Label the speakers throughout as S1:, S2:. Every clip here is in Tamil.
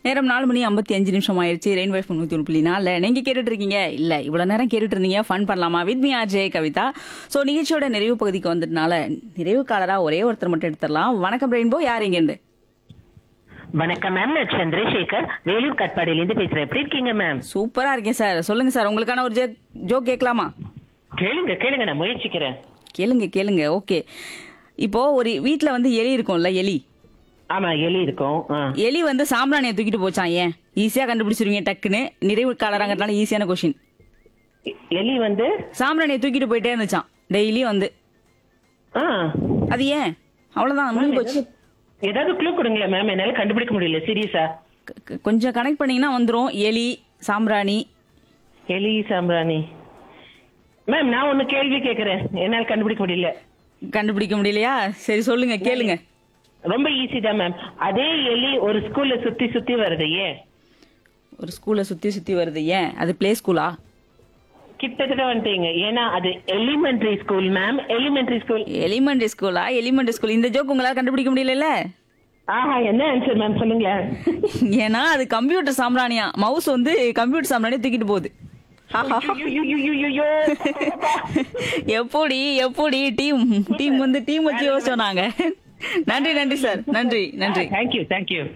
S1: நேரம் நாலு மணி ஐம்பத்தி அஞ்சு நிமிஷம் ஆயிருச்சு ரெயின் வைஃப் நூத்தி ஒன்று புள்ளி நாலு நீங்க கேட்டுட்டு இருக்கீங்க இல்ல இவ்வளவு நேரம் கேட்டுட்டு இருந்தீங்க ஃபன் பண்ணலாமா with me RJ Kavitha so நிகழ்ச்சியோட நிறைவு பகுதிக்கு வந்ததுனால நிறைவு காலரா ஒரே ஒருத்தர் மட்டும் எடுத்துடலாம் வணக்கம் ரெயின்போ யார் இங்க
S2: வணக்கம் மேம் நான் சந்திரசேகர் வேலூர் கட்பாடியிலேருந்து பேசுறேன் எப்படி இருக்கீங்க மேம்
S1: சூப்பரா இருக்கேன் சார் சொல்லுங்க சார் உங்களுக்கான ஒரு ஜோக் கேட்கலாமா
S2: கேளுங்க கேளுங்க நான் முயற்சிக்கிறேன்
S1: கேளுங்க கேளுங்க ஓகே இப்போ ஒரு வீட்ல வந்து எலி இருக்கும்ல எலி
S2: ஆமா எலி இருக்கும் ஆ.
S1: எலி வந்து சாம்பிராணியை தூக்கிட்டு போச்சான் ஏன் ஈஸியா கண்டுபிடிச்சிருவீங்க டக்குன்னு நிறைவு காலராங்கிறதுனால ஈஸியான கொஷின்
S2: எ- எலி வந்து
S1: சாம்பிராணியை தூக்கிட்டு போயிட்டே இருந்துச்சான் டெய்லி வந்து
S2: ஆ.
S1: அது ஏன் அவ்வளவுதான் முடிஞ்சு போச்சு
S2: ஏதாவது க்ளூ கொடுங்களேன் மேம் என்னால கண்டுபிடிக்க முடியல சீரியஸா
S1: க- க- கொஞ்சம் கனெக்ட் பண்ணீங்கன்னா வந்துரும் எலி சாம்பிராணி
S2: எலி சாம்பிராணி மேம் நான் ஒண்ணு கேள்வி கேக்குறேன் என்னால கண்டுபிடிக்க முடியல
S1: கண்டுபிடிக்க முடியலையா சரி சொல்லுங்க கேளுங்க
S2: ரொம்ப ஈஸி தான் மேம் அதே எலி ஒரு ஸ்கூல்ல சுத்தி சுத்தி வருது ஏன்
S1: ஒரு ஸ்கூல்ல சுத்தி சுத்தி வருது ஏன் அது பிளே ஸ்கூலா
S2: கிட்டத்தட்ட வந்துட்டீங்க ஏன்னா அது elementary school ma'am elementary school
S1: elementary ஸ்கூலா எலிமெண்டரி ஸ்கூல் இந்த ஜோக் உங்களால கண்டுபிடிக்க முடியல
S2: ஆஹா என்ன ஆன்சர் மேம் சொல்லுங்களேன்
S1: ஏன்னா அது கம்ப்யூட்டர் சாம்பிராணியா மவுஸ் வந்து கம்ப்யூட்டர் சாம்பிராணியை தூக்கிட்டு போகுது
S2: ஐயையோயோயோயோயோ.
S1: எப்படி எப்படி டீம் டீம் வந்து டீம் வச்சு யோசிச்சோம் நாங்க நன்றி நன்றி சார் நன்றி நன்றி
S2: Thank you, thank you.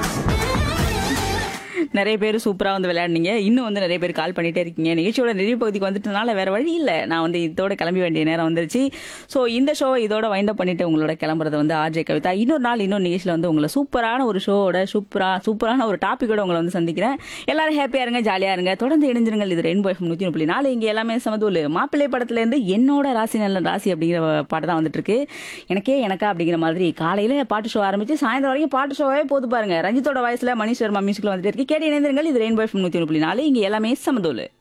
S1: நிறைய பேர் சூப்பரா வந்து விளையாடுனீங்க இன்னும் வந்து நிறைய பேர் கால் பண்ணிட்டே இருக்கீங்க நிகழ்ச்சியோட நிறைவு பகுதிக்கு வந்துட்டனால வேற வழி இல்ல நான் வந்து இதோட கிளம்பி வேண்டிய நேரம் வந்துருச்சு சோ இந்த ஷோ இதோட வைண்ட் அப் பண்ணிட்டு உங்களோட கிளம்புறது வந்து ஆர்ஜே கவிதா இன்னொரு நாள் இன்னொரு நிகழ்ச்சியில வந்து உங்களை சூப்பரான ஒரு ஷோவோட சூப்பரா சூப்பரான ஒரு டாபிக்கோட உங்களை வந்து சந்திக்கிறேன் எல்லாரும் ஹாப்பியா இருங்க ஜாலியா இருங்க தொடர்ந்து இணைஞ்சிருங்கள் இது ரெயின்போ எஃப்எம் நூத்தி புள்ளி நாலு இங்க எல்லாமே சமதூல் மாப்பிள்ளை படத்துல இருந்து என்னோட ராசி நல்ல ராசி அப்படிங்கிற பாட்டு தான் வந்துட்டு இருக்கு எனக்கே எனக்கா அப்படிங்கிற மாதிரி காலையில பாட்டு ஷோ ஆரம்பிச்சு சாயந்தரம் வரைக்கும் பாட்டு ஷோவே போது பாருங்க ரஞ்சித்தோட வயசுல மணி சர்மா மியூசிக்ல வந்துட்டு இருக்கு கேட்டு இணைந்திருங்கள் இது ரெயின்போ எஃப்எம் நூத்தி புள்ளி நாலு இங்க எல்லாமே சமதூல்